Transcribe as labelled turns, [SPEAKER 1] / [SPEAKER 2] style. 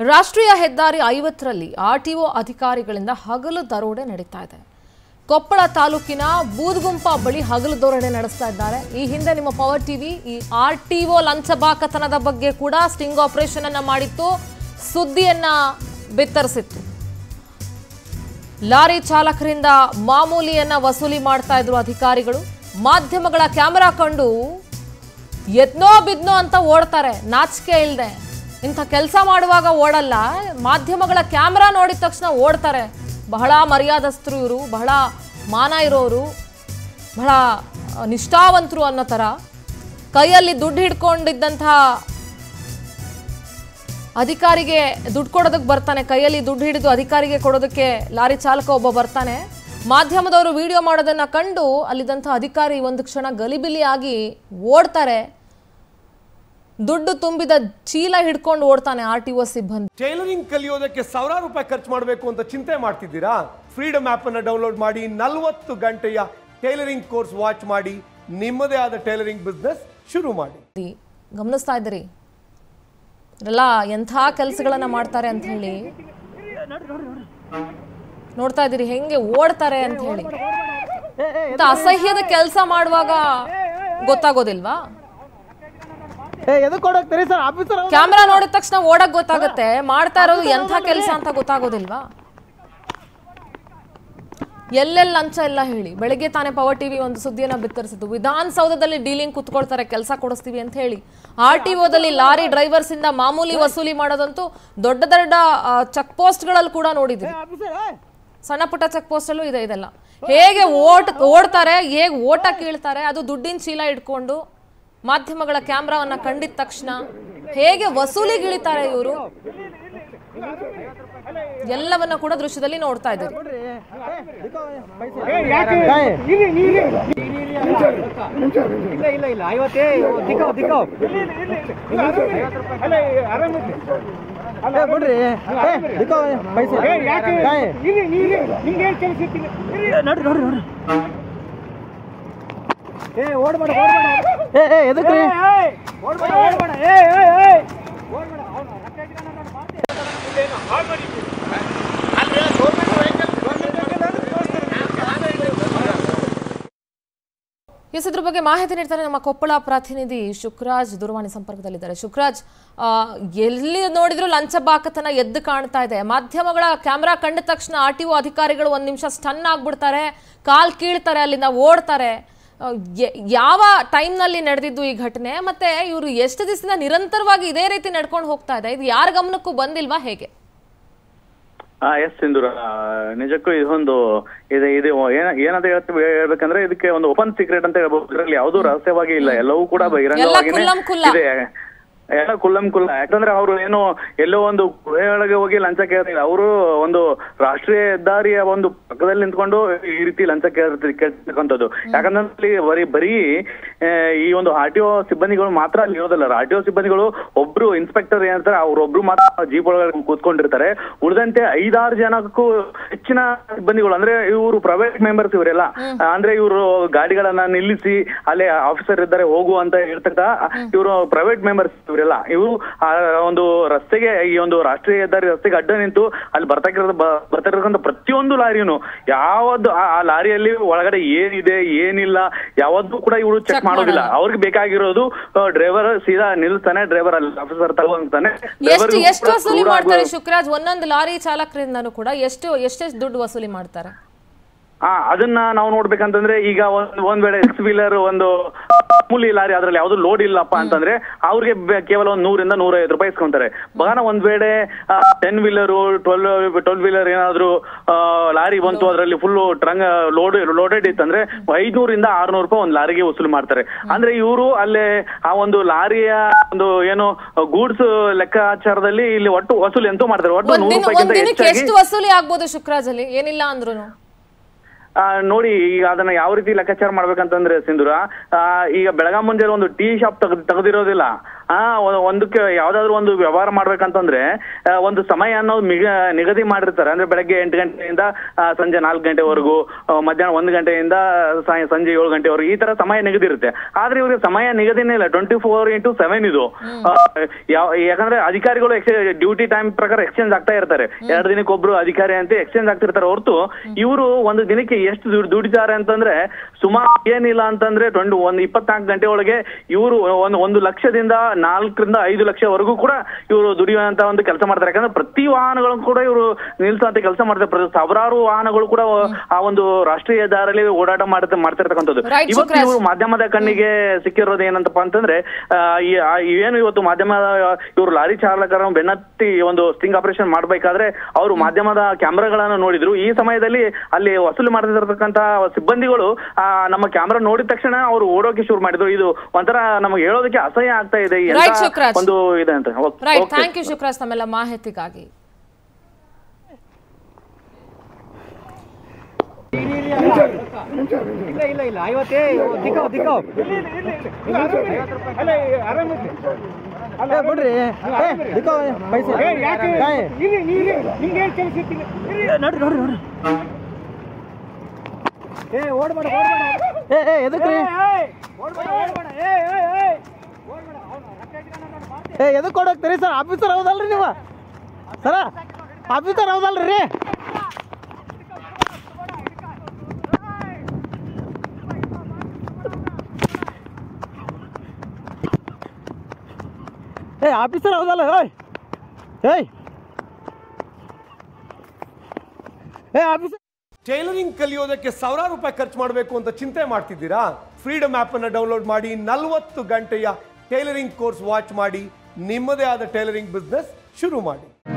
[SPEAKER 1] ರಾಷ್ಟ್ರೀಯ ಹೆದ್ದಾರಿ ಐವತ್ತರಲ್ಲಿ ಆರ್ಟಿಒ ಅಧಿಕಾರಿಗಳಿಂದ ಹಗಲು ದರೋಡೆ ನಡೀತಾ ಇದೆ ಕೊಪ್ಪಳ ತಾಲೂಕಿನ ಬೂದ್ಗುಂಪ ಬಳಿ ಹಗಲು ದರೋಡೆ ನಡೆಸ್ತಾ ಇದ್ದಾರೆ ಈ ಹಿಂದೆ ನಿಮ್ಮ ಪವರ್ ಟಿವಿ ಈ ಆರ್ ಟಿ ಒ ಲಂಚಬಾಕತನದ ಬಗ್ಗೆ ಕೂಡ ಸ್ಟಿಂಗ್ ಆಪರೇಷನ್ ಅನ್ನ ಮಾಡಿತ್ತು ಸುದ್ದಿಯನ್ನ ಬಿತ್ತರಿಸಿತ್ತು ಲಾರಿ ಚಾಲಕರಿಂದ ಮಾಮೂಲಿಯನ್ನ ವಸೂಲಿ ಮಾಡ್ತಾ ಇದ್ರು ಅಧಿಕಾರಿಗಳು ಮಾಧ್ಯಮಗಳ ಕ್ಯಾಮೆರಾ ಕಂಡು ಎದ್ನೋ ಬಿದ್ನೋ ಅಂತ ಓಡ್ತಾರೆ ನಾಚಿಕೆ ಇಲ್ಲದೆ ಇಂಥ ಕೆಲಸ ಮಾಡುವಾಗ ಓಡಲ್ಲ ಮಾಧ್ಯಮಗಳ ಕ್ಯಾಮ್ರಾ ನೋಡಿದ ತಕ್ಷಣ ಓಡ್ತಾರೆ ಬಹಳ ಮರ್ಯಾದಸ್ಥರು ಇವರು ಬಹಳ ಮಾನ ಇರೋರು ಬಹಳ ಆ, ನಿಷ್ಠಾವಂತರು ಅನ್ನೋ ಥರ ಕೈಯಲ್ಲಿ ದುಡ್ಡು ಹಿಡ್ಕೊಂಡಿದ್ದಂತಹ ಅಧಿಕಾರಿಗೆ ದುಡ್ಡು ಕೊಡೋದಕ್ಕೆ ಬರ್ತಾನೆ ಕೈಯಲ್ಲಿ ದುಡ್ಡು ಹಿಡಿದು ಅಧಿಕಾರಿಗೆ ಕೊಡೋದಕ್ಕೆ ಲಾರಿ ಚಾಲಕ ಒಬ್ಬ ಬರ್ತಾನೆ ಮಾಧ್ಯಮದವರು ವಿಡಿಯೋ ಮಾಡೋದನ್ನ ಕಂಡು ಅಲ್ಲಿದ್ದಂಥ ಅಧಿಕಾರಿ ಒಂದು ಕ್ಷಣ ಗಲಿಬಿಲಿ ಆಗಿ ಓಡ್ತಾರೆ ದುಡ್ಡು ತುಂಬಿದ ಚೀಲ ಹಿಡ್ಕೊಂಡು ಓಡ್ತಾನೆ ಆರ್ ಟಿ ಒ ಸಿಬ್ಬಂದಿ
[SPEAKER 2] ಟೈಲರಿಂಗ್ ಕಲಿಯೋದಕ್ಕೆ ಸಾವಿರಾರು ರೂಪಾಯಿ ಖರ್ಚು ಮಾಡಬೇಕು ಅಂತ ಚಿಂತೆ ಮಾಡ್ತಿದ್ದೀರಾ ಫ್ರೀಡಮ್ ಆಪ್ ಅನ್ನ ಡೌನ್ಲೋಡ್ ಮಾಡಿ ನಲವತ್ತು ಗಂಟೆಯ ಟೈಲರಿಂಗ್ ಕೋರ್ಸ್ ವಾಚ್ ಮಾಡಿ ನಿಮ್ಮದೇ ಆದ ಟೈಲರಿಂಗ್ ಬಿಸ್ನೆಸ್ ಶುರು ಮಾಡಿ
[SPEAKER 1] ಗಮನಿಸ್ತಾ ಇದ್ದೀರಿ ಇವರೆಲ್ಲ ಎಂಥ ಕೆಲಸಗಳನ್ನ ಮಾಡ್ತಾರೆ ಅಂತ ಹೇಳಿ ನೋಡ್ತಾ ಇದ್ದೀರಿ ಹೆಂಗೆ ಓಡ್ತಾರೆ ಅಂತ ಹೇಳಿ ಇಂಥ ಅಸಹ್ಯದ ಕೆಲಸ ಮಾಡುವಾಗ ಗೊತ್ತಾಗೋದಿಲ್ವಾ
[SPEAKER 3] ಏ ಎದಕ್ಕೆ ಕೊಡೋಗ್ತೀರಿ ಸರ್ ಆಫೀಸರ್
[SPEAKER 1] ಕ್ಯಾಮ್ರಾ ನೋಡಿದ ತಕ್ಷಣ ಓಡಕ್ ಗೊತ್ತಾಗುತ್ತೆ ಮಾಡ್ತಾ ಇರೋದು ಎಂಥ ಕೆಲಸ ಅಂತ ಗೊತ್ತಾಗೋದಿಲ್ವಾ ಎಲ್ಲೆಲ್ಲಿ ಲಂಚ ಎಲ್ಲ ಹೇಳಿ ಬೆಳಗ್ಗೆ ತಾನೇ ಪವರ್ ಟಿವಿ ಒಂದು ಸುದ್ದಿಯನ್ನ ಬಿತ್ತರಿಸಿದ್ದು ವಿಧಾನಸೌಧದಲ್ಲಿ ಡೀಲಿಂಗ್ ಕುತ್ಕೊಳ್ತಾರೆ ಕೆಲಸ ಕೊಡಿಸ್ತೀವಿ ಅಂತ ಹೇಳಿ ಆರ್ ಟಿ ಒದಲ್ಲಿ ಲಾರಿ ಡ್ರೈವರ್ಸ್ ಇಂದ ಮಾಮೂಲಿ ವಸೂಲಿ ಮಾಡೋದಂತೂ ದೊಡ್ಡ ದೊಡ್ಡ ಚೆಕ್ ಪೋಸ್ಟ್ಗಳಲ್ಲಿ ಕೂಡ ನೋಡಿದ್ವಿ ಸಣ್ಣ ಪುಟ್ಟ ಚೆಕ್ ಪೋಸ್ಟಲ್ಲೂ ಇದೆ ಇದೆಲ್ಲ ಹೇಗೆ ಓಟ್ ಓಡ್ತಾರೆ ಹೇಗೆ ಓಟ ಕೀಳ್ತಾರೆ ಅದು ದುಡ್ಡಿನ ಚೀಲ ಇಟ್ಕೊಂಡು ಮಾಧ್ಯಮಗಳ ಕ್ಯಾಮ್ರಾವನ್ನ ಕಂಡಿದ ತಕ್ಷಣ ಹೇಗೆ ವಸೂಲಿಗಿಳಿತಾರೆ ಇವರು ಎಲ್ಲವನ್ನ ಕೂಡ ದೃಶ್ಯದಲ್ಲಿ ನೋಡ್ತಾ ಇದ್ದೀರಿ
[SPEAKER 3] ಇಲ್ಲ ಇಲ್ಲ ಇಲ್ಲ ಐವತ್ತೇ ದಿಕ್ಕ ದಿಕ್ಕ ಬಿಡ್ರಿ ದಿಕ್ಕ ಪೈಸೆ ನೋಡ್ರಿ ನೋಡ್ರಿ ನೋಡ್ರಿ ಏ ಓಡ್ಬೇಡ ಓಡ್ಬೇಡ ಏ ಏ ಎದಕ್ರಿ ಓಡ್ಬೇಡ ಓಡ್ಬೇಡ ಏ ಏ ಏ
[SPEAKER 1] ಎಸ್ ಇದ್ರ ಬಗ್ಗೆ ಮಾಹಿತಿ ನೀಡ್ತಾರೆ ನಮ್ಮ ಕೊಪ್ಪಳ ಪ್ರತಿನಿಧಿ ಶುಕ್ರಾಜ್ ದೂರವಾಣಿ ಸಂಪರ್ಕದಲ್ಲಿದ್ದಾರೆ ಶುಕ್ರಾಜ್ ಆ, ಎಲ್ಲಿ ನೋಡಿದ್ರು ಲಂಚ ಬಾಕತನ ಎದ್ದು ಕಾಣ್ತಾ ಇದೆ ಮಾಧ್ಯಮಗಳ ಕ್ಯಾಮ್ರಾ ಕಂಡ ತಕ್ಷಣ ಆರ್ ಟಿ ಒ ಅಧಿಕಾರಿಗಳು ಒಂದು ನಿಮಿಷ ಸ್ಟನ್ ಆಗ್ಬಿಡ್ತಾರೆ ಕಾಲ್ ಕೀಳ್ತಾರೆ ಅಲ್ಲಿಂದ ಓಡ್ತಾರೆ ಆ, ಯ- ಯಾವ ಟೈಮ್ನಲ್ಲಿ ನಡೆದಿದ್ದು ಈ ಘಟನೆ ಮತ್ತೆ ಇವರು ಎಷ್ಟು ದಿವಸದಿಂದ ನಿರಂತರವಾಗಿ ಇದೇ ರೀತಿ ನಡ್ಕೊಂಡು ಹೋಗ್ತಾ ಇದೆ ಇದು ಯಾರ ಗಮನಕ್ಕೂ ಬಂದಿಲ್ವಾ ಹೇಗೆ
[SPEAKER 4] ಹಾ ಎಸ್ ಸಿಂಧೂರ ಆ, ನಿಜಕ್ಕೂ ಇದೊಂದು ಇದೆ ಇದು ಏನ ಏನಂತ ಹೇಳ್ತೀವಿ ಹೇಳ್ಬೇಕಂದ್ರೆ ಇದಕ್ಕೆ ಒಂದು ಓಪನ್ ಸೀಕ್ರೆಟ್ ಅಂತ ಹೇಳ್ಬೋದು ಇದರಲ್ಲಿ ಯಾವ್ದು ರಹಸ್ಯವಾಗಿ ಇಲ್ಲ ಎಲ್ಲವೂ ಕೂಡ ಬಹಿರಂಗವಾಗಿನೇ
[SPEAKER 1] ಕುಲ್ಲಂ ಕುಲ್ಲ.
[SPEAKER 4] ಇದೆ ಎಲ್ಲ ಕುಲ್ಲಂ ಕುಲ್ಲ ಯಾಕಂದ್ರೆ ಅವರು ಏನು ಎಲ್ಲೋ ಒಂದು ಗುಹೆಯೊಳಗೆ ಹೋಗಿ ಲಂಚ ಕೇಳ್ತಿಲ್ಲ ಅವರು ಒಂದು ರಾಷ್ಟ್ರೀಯ ಹೆದ್ದಾರಿಯ ಒಂದು ಪಕ್ಕದಲ್ಲಿ ನಿಂತ್ಕೊಂಡು ಈ ರೀತಿ ಲಂಚ ಕೇಳ್ತಿ ಕೇಳ್ತಕ್ಕಂಥದ್ದು ಯಾಕಂದ್ರೆ ಅಲ್ಲಿ ಬರೀ ಬರೀ ಆ, ಈ ಒಂದು ಆರ್ ಟಿ ಒ ಸಿಬ್ಬಂದಿಗಳು ಮಾತ್ರ ಅಲ್ಲಿ ಇರೋದಲ್ಲ ಆರ್ ಟಿ ಒ ಸಿಬ್ಬಂದಿಗಳು ಒಬ್ರು ಇನ್ಸ್ಪೆಕ್ಟರ್ ಏನಂತಾರೆ ಅವ್ರೊಬ್ರು ಮಾತ್ರ ಜೀಪ್ ಒಳಗಡೆ ಕೂತ್ಕೊಂಡಿರ್ತಾರೆ ಉಳಿದಂತೆ ಐದಾರು ಜನಕ್ಕೂ ಹೆಚ್ಚಿನ ಸಿಬ್ಬಂದಿಗಳು ಅಂದ್ರೆ ಇವರು ಪ್ರೈವೇಟ್ ಮೆಂಬರ್ಸ್ ಇವರೆಲ್ಲ ಅಂದ್ರೆ ಇವರು ಗಾಡಿಗಳನ್ನ ನಿಲ್ಲಿಸಿ ಅಲ್ಲೇ ಆಫೀಸರ್ ಇದ್ದಾರೆ ಹೋಗು ಅಂತ ಹೇಳ್ತಕ್ಕ ಇವರು ಪ್ರೈವೇಟ್ ಮೆಂಬರ್ಸ್ ಇವರೆಲ್ಲ ಇವರು ಆ ಒಂದು ರಸ್ತೆಗೆ ಈ ಒಂದು ರಾಷ್ಟ್ರೀಯ ಹೆದ್ದಾರಿ ರಸ್ತೆಗೆ ಅಡ್ಡ ನಿಂತು ಅಲ್ಲಿ ಬರ್ತಾಕಿರೋ ಬರ್ತಿರ್ತಕ್ಕಂಥ ಪ್ರತಿಯೊಂದು ಲಾರಿನು ಯಾವ್ದು ಆ ಆ ಲಾರಿಯಲ್ಲಿ ಒಳಗಡೆ ಏನಿದೆ ಏನಿಲ್ಲ ಯಾವತ್ತೂ ಕೂಡ ಇವರು ಚೆಕ್ ಮಾಡೋದಿಲ್ಲ ಅವ್ರಿಗೆ ಬೇಕಾಗಿರೋದು ಡ್ರೈವರ್ ಸೀದಾ ನಿಲ್ತಾನೆ ಡ್ರೈವರ್ ಅಲ್ಲಿ ಆಫೀಸರ್ ತಗೊಂತಾನೆ
[SPEAKER 1] ಎಷ್ಟು ಎಷ್ಟು ವಸೂಲಿ ಮಾಡ್ತಾರೆ ಶುಕ್ರಾಜ್ ಒಂದೊಂದು ಲಾರಿ ಚಾಲಕರಿಂದನೂ ಕೂಡ ಎಷ್ಟು ಎಷ್ಟೆಷ್ಟು ದುಡ್ಡು ವಸೂಲಿ ಮಾಡ್ತಾರೆ
[SPEAKER 4] ಹಾ ಅದನ್ನ ನಾವು ನೋಡ್ಬೇಕಂತಂದ್ರೆ ಈಗ ಒಂದ್ ಒಂದ್ ವೇಳೆ ಸಿಕ್ಸ್ ವೀಲರ್ ಒಂದು ಮಾಮೂಲಿ ಲಾರಿ ಅದ್ರಲ್ಲಿ ಯಾವ್ದು ಲೋಡ್ ಇಲ್ಲಪ್ಪ ಅಂತಂದ್ರೆ ಅವ್ರಿಗೆ ಬೆ- ಕೇವಲ ಒಂದ್ ನೂರಿಂದ ನೂರ ಐವತ್ತು ರೂಪಾಯಿ ಇಸ್ಕೊಂತಾರೆ ಬಗಾನ ಒಂದ್ ವೇಳೆ ten wheeler twelve twelve wheeler ಏನಾದ್ರು ಆ, ಲಾರಿ ಬಂತು ಅದ್ರಲ್ಲಿ ಫುಲ್ ಟ್ರಂಗ್ ಲೋಡ್ ಲೋಡೆಡ್ ಇತ್ತಂದ್ರೆ ಐದ್ನೂರಿಂದ ಆರ್ನೂರು ರೂಪಾಯಿ ಒಂದ್ ಲಾರಿಗೆ ವಸೂಲಿ ಮಾಡ್ತಾರೆ ಅಂದ್ರೆ ಇವರು ಅಲ್ಲೇ ಆ ಒಂದು ಲಾರಿಯ ಒಂದು ಏನು ಗೂಡ್ಸ್ ಲೆಕ್ಕಾಚಾರದಲ್ಲಿ ಇಲ್ಲಿ ಒಟ್ಟು ವಸೂಲಿ ಅಂತೂ ಮಾಡ್ತಾರೆ ಒಟ್ಟು
[SPEAKER 1] ಒಂದ್
[SPEAKER 4] ನೂರು
[SPEAKER 1] ದಿನ ಒಂದ್
[SPEAKER 4] ರೂಪಾಯಿಗಿಂತ
[SPEAKER 1] ದಿನಕ್ಕೆ
[SPEAKER 4] ಹೆಚ್ಚಾಗಿ
[SPEAKER 1] ಎಷ್ಟು ವಸೂಲಿ ಆಗ್ಬೋದು ಶುಕ್ರಾಜ್ ಅಲ್ಲಿ ಏನಿಲ್ಲ ಅಂದ್ರೂ
[SPEAKER 4] ಆ, ನೋಡಿ ಈಗ ಅದನ್ನ ಯಾವ ರೀತಿ ಲೆಕ್ಕಾಚಾರ ಮಾಡ್ಬೇಕಂತಂದ್ರೆ ಸಿಂಧೂರ ಆ, ಈಗ ಬೆಳಗಾಂ ಮುಂಜಾನೆ ಒಂದು ಟೀ ಶಾಪ್ ತೆಗ್ದ್ ತೆಗ್ದಿರೋದಿಲ್ಲ ಆ ಒ- ಒಂದಕ್ಕೆ ಯಾವ್ದಾದ್ರು ಒಂದು ವ್ಯವಹಾರ ಮಾಡ್ಬೇಕಂತಂದ್ರೆ ಆ, ಒಂದು ಸಮಯ ಅನ್ನೋದು ಮಿಗ ನಿಗದಿ ಮಾಡಿರ್ತಾರೆ ಅಂದ್ರೆ ಬೆಳಗ್ಗೆ ಎಂಟು ಗಂಟೆಯಿಂದ ಆ, ಸಂಜೆ ನಾಲ್ಕು ಗಂಟೆವರೆಗೂ ಆ, ಮಧ್ಯಾಹ್ನ ಒಂದು ಗಂಟೆಯಿಂದ ಸಾಯ- ಸಂಜೆ ಏಳು ಗಂಟೆವರೆಗೂ ಈ ತರ ಸಮಯ ನಿಗದಿ ಇರುತ್ತೆ ಆದ್ರೆ ಇವ್ರಿಗೆ ಸಮಯ ನಿಗದಿನೇ ಇಲ್ಲ ಟ್ವೆಂಟಿ ಫೋರ್ ಇಂಟು ಸೆವೆನ್ ಇದು ಆ, ಯಾವ ಯಾಕಂದ್ರೆ ಅಧಿಕಾರಿಗಳು ಡ್ಯೂಟಿ ಟೈಮ್ ಪ್ರಕಾರ ಎಕ್ಸ್ಚೇಂಜ್ ಆಗ್ತಾ ಇರ್ತಾರೆ ಎರಡು ದಿನಕ್ಕೆ ಒಬ್ರು ಅಧಿಕಾರಿ ಅಂತ ಎಕ್ಸ್ಚೇಂಜ್ ಆಗ್ತಿರ್ತಾರೆ ಹೊರತು ಇವರು ಒಂದು ದಿನಕ್ಕೆ ಎಷ್ಟು ದುಡ್- ದುಡಿತಾರೆ ಅಂತಂದ್ರೆ ಸುಮಾರು ಏನಿಲ್ಲ ಅಂತಂದ್ರೆ ಟ್ವೆಂಟಿ ಒಂದು ಇಪ್ಪತ್ನಾಲ್ಕು ಗಂಟೆ ಒಳಗೆ ಇವರು ಒಂದು ಒಂದು ಲಕ್ಷದಿಂದ ನಾಲ್ಕರಿಂದ ಐದು ಲಕ್ಷವರೆಗೂ ಕೂಡ ಇವರು ದುಡಿಯುವಂತ ಒಂದು ಕೆಲಸ ಮಾಡ್ತಾರೆ ಯಾಕಂದ್ರೆ ಪ್ರತಿ ವಾಹನಗಳನ್ನು ಕೂಡ ಇವರು ನಿಲ್ಸುವಂತ ಕೆಲಸ ಮಾಡ್ತಾರೆ ಪ್ರತಿ ಸಾವಿರಾರು ವಾಹನಗಳು ಕೂಡ ಆ ಒಂದು ರಾಷ್ಟ್ರೀಯ ದಾರಲ್ಲಿ ಓಡಾಟ ಮಾಡ್ತಾ ಮಾಡ್ತಿರ್ತಕ್ಕಂಥದ್ದು
[SPEAKER 1] Right,
[SPEAKER 4] ಇವತ್ತು
[SPEAKER 1] ಸುಕ್ರಾಜ್.
[SPEAKER 4] ಇವರು ಮಾಧ್ಯಮದ ಕಣ್ಣಿಗೆ ಸಿಕ್ಕಿರೋದು ಏನಂತಪ್ಪ ಅಂತಂದ್ರೆ ಆ, ಈ- ಆ, ಏನು ಇವತ್ತು ಮಾಧ್ಯಮದ ಇವರು ಲಾರಿ ಚಾಲಕರ ಬೆನ್ನತ್ತಿ ಒಂದು ಸ್ಟಿಂಗ್ ಆಪರೇಷನ್ ಮಾಡ್ಬೇಕಾದ್ರೆ ಅವರು ಮಾಧ್ಯಮದ ಕ್ಯಾಮ್ರಾಗಳನ್ನ ನೋಡಿದ್ರು ಈ ಸಮಯದಲ್ಲಿ ಅಲ್ಲಿ ವಸೂಲಿ ಮಾಡ್ತಿರ್ತಕ್ಕಂತ ಸಿಬ್ಬಂದಿಗಳು ಆ ನಮ್ಮ ಕ್ಯಾಮ್ರಾ ನೋಡಿದ ತಕ್ಷಣ ಅವರು ಓಡೋಕೆ ಶುರು ಮಾಡಿದ್ರು ಇದು ಒಂಥರ ನಮಗೆ ಹೇಳೋದಕ್ಕೆ ಅಸಹ್ಯ ಆಗ್ತಾ ಇದೆ ಎಂತ
[SPEAKER 1] Right, ಶುಕ್ರಾಜ್.
[SPEAKER 4] ಒಂದು ಇದೆ ಅಂತ okay,
[SPEAKER 1] right
[SPEAKER 4] okay.
[SPEAKER 1] Thank you Shukraj ತಮ್ಮೆಲ್ಲ ಮಾಹಿತಿಗಾಗಿ
[SPEAKER 3] ಇಲ್ಲ ಇಲ್ಲ ಇಲ್ಲ ಐವತ್ತೇ ದಿಕ್ಕಾವ್ ದಿಕ್ಕಾವ್ ಏ, ಬಿಡ್ರಿ ಏ, ದಿಕ್ಕಾವ್ ಪೈಸೆ ಕಾಯ್. ಏ, ನೋಡ್ರಿ ನೋಡ್ರಿ ನೋಡ್ರಿ ಏ ಓಡ್ಬೇಡ ಓಡ್ಬೇಡ ಏ ಏ ಎದಕ್ರಿ ಏ ಎದಕ್ ಕೊಡೋಗ್ತೀರಿ ಸರ್ ಆಫೀಸರ್ ಹೌದಲ್ರಿ ನೀವು ಸರ ಆಫೀಸರ್ ಹೌದಲ್ರಿ ರೀ ಏ ಆಫೀಸರ್ ಹೌದಲ್ಲ ಏಯ್ ಏಯ್ ಏ ಆಫೀಸರ್
[SPEAKER 2] ಟೈಲರಿಂಗ್ ಕಲಿಯೋದಕ್ಕೆ ಸಾವಿರಾರು ರೂಪಾಯಿ ಖರ್ಚು ಮಾಡಬೇಕು ಅಂತ ಚಿಂತೆ ಮಾಡ್ತಿದ್ದೀರಾ ಫ್ರೀಡಮ್ ಆ್ಯಪ್ ಅನ್ನು ಡೌನ್ಲೋಡ್ ಮಾಡಿ ನಲವತ್ತು ಗಂಟೆಯ ಟೈಲರಿಂಗ್ ಕೋರ್ಸ್ ವಾಚ್ ಮಾಡಿ ನಿಮ್ಮದೇ ಆದ ಟೈಲರಿಂಗ್ ಬಿಸ್ನೆಸ್ ಶುರು ಮಾಡಿ